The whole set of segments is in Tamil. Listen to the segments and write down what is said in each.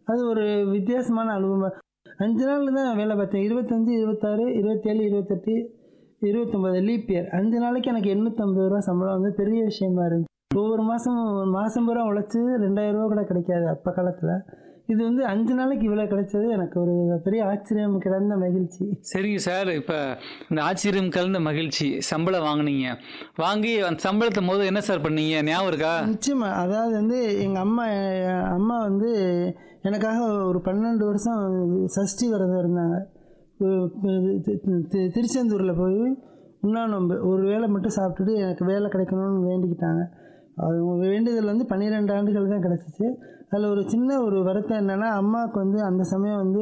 அது ஒரு வித்தியாசமான அனுபவம் அஞ்சு நாள் தான் வேலை பார்த்தேன் இருபத்தஞ்சி இருபத்தாறு இருபத்தேழு இருபத்தெட்டு இருபத்தொம்பது லீப் இயர் அஞ்சு நாளைக்கு எனக்கு எண்ணூற்றம்பது ரூபா சம்பளம் வந்து பெரிய விஷயமா இருந்துச்சு ஒவ்வொரு மாதம் மாதம் பூரா உழைச்சி ரெண்டாயிரம் ரூபா கூட கிடைக்காது அப்போ காலத்தில் இது வந்து அஞ்சு நாளைக்கு இவ்வளோ கிடைச்சது எனக்கு ஒரு பெரிய ஆச்சரியம் கிடந்த மகிழ்ச்சி சரிங்க சார் இப்போ இந்த ஆச்சரியம் கலந்த மகிழ்ச்சி சம்பளம் வாங்குனீங்க வாங்கி அந்த சம்பளத்தை போது என்ன சார் பண்ணீங்க ஞாபகம் இருக்கா நிச்சயமா அதாவது வந்து எங்கள் அம்மா என் அம்மா வந்து எனக்காக ஒரு பன்னெண்டு வருஷம் சஷ்டி விரதம் இருந்தாங்க தி- தி- தி- திருச்செந்தூரில் போய் உண்ணாநோம்பு ஒரு வேளை மட்டும் சாப்பிட்டுட்டு எனக்கு வேலை கிடைக்கணும்னு வேண்டிக்கிட்டாங்க அவங்க வேண்டுதல் வந்து பன்னிரெண்டு ஆண்டுகள் தான் கிடச்சிச்சு அதில் ஒரு சின்ன ஒரு வருத்தம் என்னென்னா அம்மாவுக்கு வந்து அந்த சமயம் வந்து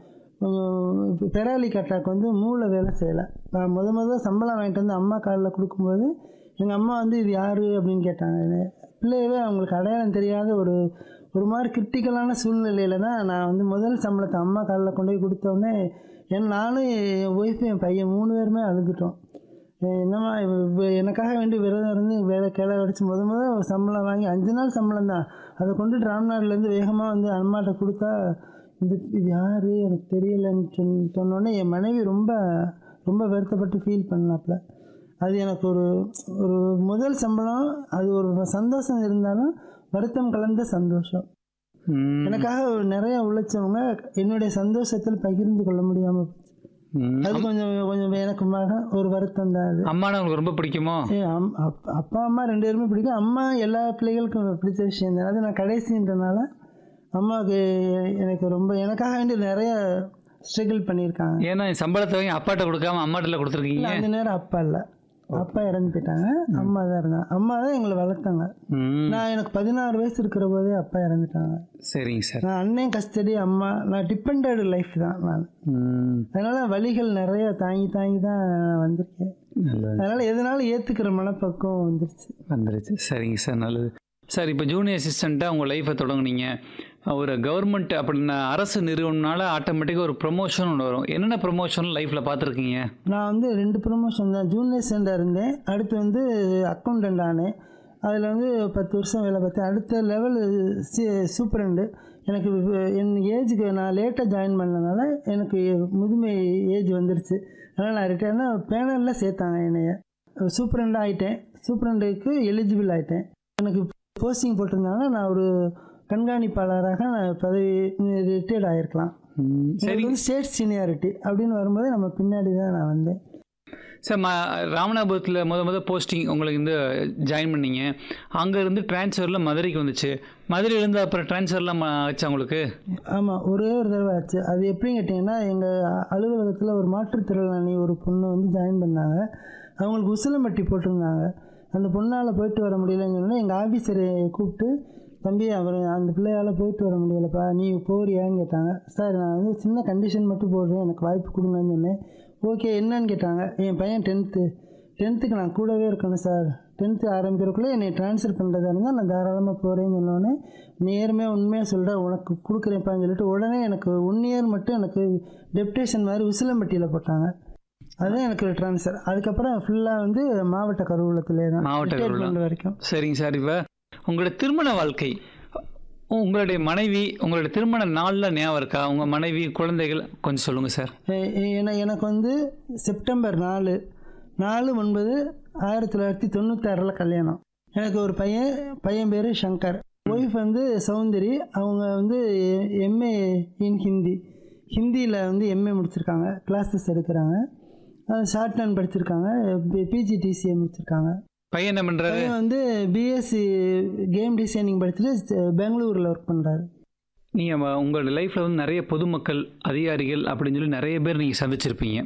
கொஞ்சம் பெராலி கட்டாக்கு வந்து மூளை வேலை செய்யலை நான் முத முத சம்பளம் வாங்கிட்டு வந்து அம்மா காலில் கொடுக்கும்போது எங்கள் அம்மா வந்து இது யார் அப்படின்னு கேட்டாங்க என்னை. பிள்ளையவே அவங்களுக்கு அடையாளம் தெரியாத ஒரு ஒரு மாதிரி கிரிட்டிக்கலான சூழ்நிலையில் தான் நான் வந்து முதல் சம்பளத்தை அம்மா காலில் கொண்டு போய் கொடுத்தோடனே என் நானும் என் ஒய்ஃபு என் பையன் மூணு பேருமே அழுதுட்டோம் அஹ் என்னம்மா இவ இவ எனக்காக வேண்டி விரதம் இருந்து வேலை கிளை அடிச்சு முத முத சம்பளம் வாங்கி அஞ்சு நாள் சம்பளம் தான் அதை கொண்டு ராம்நாட்லேருந்து வேகமாக வந்து அம்மாட்ட கொடுத்தா இது இது யார் எனக்கு தெரியலைன்னு சொன்ன சொன்னோடனே என் மனைவி ரொம்ப ரொம்ப வருத்தப்பட்டு ஃபீல் பண்ணாப்புல அது எனக்கு ஒரு ஒரு முதல் சம்பளம் அது ஒரு சந்தோஷம் இருந்தாலும் வருத்தம் கலந்த சந்தோஷம் ம், எனக்காக நிறைய உழைச்சவங்க என்னுடைய சந்தோஷத்தில் பகிர்ந்து கொள்ள முடியாமல் போச்சு. ம். அது கொஞ்சம் கொஞ்சம் எனக்கு மக ஒரு வருத்தம் தான் அது அம்மானா உங்களுக்கு ரொம்ப பிடிக்குமோ ஏ, அம்- அப்- அப்பா அம்மா ரெண்டு பேருமே பிடிக்கும் அம்மா எல்லா பிள்ளைகளுக்கும் பிடிச்ச விஷயம் தான் அது நான் கடைசின்றனால அம்மாவுக்கு எனக்கு ரொம்ப எனக்காக வேண்டி நிறைய ஸ்ட்ரகிள் பண்ணியிருக்காங்க ஏன்னா சம்பளத்தை வாங்கி அப்பாட்ட கொடுக்காம அம்மாட்டில் கொடுத்துருக்கீங்க இல்ல, அந்த நேரம் அப்பா இல்லை அப்பா இறந்து போயிட்டாங்க அம்மா தான் இருந்தாங்க அம்மா தான் எங்களை வளர்த்தாங்க ம், நான் எனக்கு பதினாறு வயசு இருக்கிற போதே அப்பா இறந்துட்டாங்க சரிங்க சார் நான் அண்ணன் கஸ்டடி அம்மா நான் டிபெண்டட் லைஃப் தான் நான் ம், அதனால் வழிகள் நிறைய தாங்கி தாங்கி தான் நான் வந்திருக்கேன் நல்லது அதனால் எதனாலும் ஏற்றுக்கிற மனப்பக்குவம் வந்துருச்சு வந்துருச்சு சரிங்க சார் நல்லது சார் இப்போ ஜூனியர் அசிஸ்டண்ட்டாக உங்கள் லைஃப்பை தொடங்குனீங்க ஒரு கவர்மெண்ட் அப்படின்னா அரசு நிறுவனம்னால ஆட்டோமேட்டிக்காக ஒரு ப்ரொமோஷன் ஒன்று வரும் என்னென்ன ப்ரொமோஷன் லைஃப்பில் பார்த்துருக்கீங்க நான் வந்து ரெண்டு ப்ரொமோஷன் தான் ஜூனியர் சென்டர் இருந்தேன் அடுத்து வந்து அக்கௌண்டன்ட் ஆனேன் அதில் வந்து பத்து வருஷம் வேலை பார்த்தேன் அடுத்த லெவல் சூப்பரண்டு எனக்கு வி- என் ஏஜுக்கு நான் லேட்டாக ஜாயின் பண்ணனால எனக்கு முதுமை ஏஜ் வந்துருச்சு அதனால் நான் ரிட்டையர்னா பேனலில் சேர்த்தாங்க என்னைய சூப்பரண்டாக ஆகிட்டேன் சூப்பரண்டுக்கு எலிஜிபிள் ஆகிட்டேன் எனக்கு போஸ்டிங் போட்டிருந்தாங்கன்னா நான் ஒரு கண்காணிப்பாளராக நான் பதவி ரிட்டையர்ட் ஆகிருக்கலாம் ம், சரி எனக்கு வந்து ஸ்டேட் சீனியாரிட்டி அப்படின்னு வரும்போது நம்ம பின்னாடி தான் நான் வந்தேன் சார் ம ராமநாதபுரத்தில் முத முத போஸ்டிங் உங்களுக்கு வந்து ஜாயின் பண்ணீங்க அங்கேருந்து ட்ரான்ஸ்ஃபரில் மதுரைக்கு வந்துச்சு மதுரையிலேருந்து அப்புறம் ட்ரான்ஸ்ஃபர்லாம் ஆச்சா உங்களுக்கு ஆமாம் ஒரே ஒரு தடவை ஆச்சு அது எப்படின்னு கேட்டிங்கன்னா எங்கள் அலுவலகத்தில் ஒரு மாற்றுத்திறனாளி ஒரு பொண்ணு வந்து ஜாயின் பண்ணாங்க அவங்களுக்கு உசிலம்பட்டி போட்டிருந்தாங்க அந்த பொண்ணால் போயிட்டு வர முடியலன்னு சொன்னோன்னே எங்கள் ஆஃபீஸரை கூப்பிட்டு தம்பி அவர் அந்த பிள்ளையால் போயிட்டு வர முடியலப்பா நீ போறியான்னு கேட்டாங்க சார் நான் வந்து சின்ன கண்டிஷன் மட்டும் போடுறேன் எனக்கு வாய்ப்பு கொடுங்கன்னு சொன்னேன் ஓகே என்னன்னு கேட்டாங்க என் பையன் டென்த்து டென்த்துக்கு நான் கூடவே இருக்கணும் சார் டென்த்து ஆரம்பிக்கிறதுக்குள்ளே என்னை ட்ரான்ஸ்ஃபர் பண்ணுறதா இருந்தால் நான் தாராளமாக போகிறேன்னு சொன்னோடனே நேர்மையாக உண்மையாக சொல்கிறேன் உனக்கு கொடுக்குறேன்ப்பான்னு சொல்லிட்டு உடனே எனக்கு ஒன் இயர் மட்டும் எனக்கு டெப்டேஷன் மாதிரி உசிலம்பட்டியில் போட்டாங்க அதுதான் எனக்கு ட்ரான்ஸ்ஃபர் அதுக்கப்புறம் ஃபுல்லாக வந்து மாவட்ட கருவூலத்திலே தான் மாவட்ட கருவூலம். retirement வரைக்கும் சரிங்க சார் இப்போ உங்களோட திருமண வாழ்க்கை உங்களுடைய மனைவி உங்களுடைய திருமண நாளில் ஞாபகம் இருக்கா உங்கள் மனைவி குழந்தைகள் கொஞ்சம் சொல்லுங்கள் சார் எ- எ- என- எனக்கு வந்து செப்டம்பர் நாலு நாலு ஒன்பது ஆயிரத்தி தொள்ளாயிரத்தி தொண்ணூத்தாறில் கல்யாணம் எனக்கு ஒரு பையன் பையன் பேர் சங்கர் ஒய்ஃப் வந்து சௌந்தரி அவங்க வந்து எம்ஏ இன் ஹிந்தி ஹிந்தியில் வந்து எம்ஏ முடிச்சிருக்காங்க கிளாஸஸ் எடுக்கிறாங்க ஷார்ட் ஹேண்ட் படிச்சிருக்காங்க பிஜிடிசிஏ முடிச்சிருக்காங்க பையன் என்ன பண்ணுறாரு பையன் வந்து பிஎஸ்சி கேம் டிசைனிங் படிச்சுட்டு பெங்களூரில் ஒர்க் பண்ணுறாரு நீங்கள் உங்களோட லைஃப்பில் வந்து நிறைய பொதுமக்கள் அதிகாரிகள் அப்படின்னு சொல்லி நிறைய பேர் நீங்கள் சந்திச்சிருப்பீங்க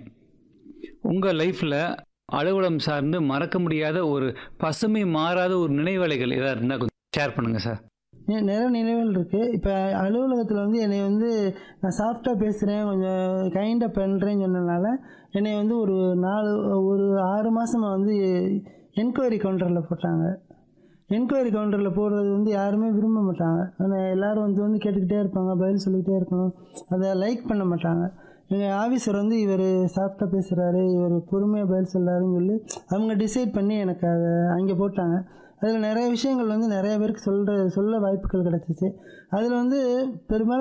உங்கள் லைஃப்பில் அலுவலகம் சார்ந்து மறக்க முடியாத ஒரு பசுமை மாறாத ஒரு நினைவலைகள் ஏதாவது இருந்தால் கொஞ்சம் ஷேர் பண்ணுங்கள் சார் நெ- நிறைய நினைவுகள் இருக்குது இப்போ அலுவலகத்தில் வந்து என்னை வந்து நான் சாஃப்டாக பேசுகிறேன் கொஞ்சம் கைண்டாக பண்ணுறேன்னு சொன்னனால என்னை வந்து ஒரு நாலு ஒரு ஆறு மாதமாக வந்து என்கொயரி கவுண்டரில் போட்டாங்க என்கொயரி கவுண்டரில் போடுறது வந்து யாருமே விரும்ப மாட்டாங்க ஆனால் எல்லோரும் வந்து வந்து கேட்டுக்கிட்டே இருப்பாங்க பதில் சொல்லிக்கிட்டே இருக்கணும் அதை லைக் பண்ண மாட்டாங்க எங்கள் ஆஃபீஸர் வந்து இவர் சாஃப்டாக பேசுகிறாரு இவர் பொறுமையாக பதில் சொல்கிறாருன்னு சொல்லி அவங்க டிசைட் பண்ணி எனக்கு அதை அங்கே போட்டாங்க அதில் நிறைய விஷயங்கள் வந்து நிறைய பேருக்கு சொல்கிற சொல்ல வாய்ப்புகள் கிடச்சிச்சு அதில் வந்து பெரும்பாலும்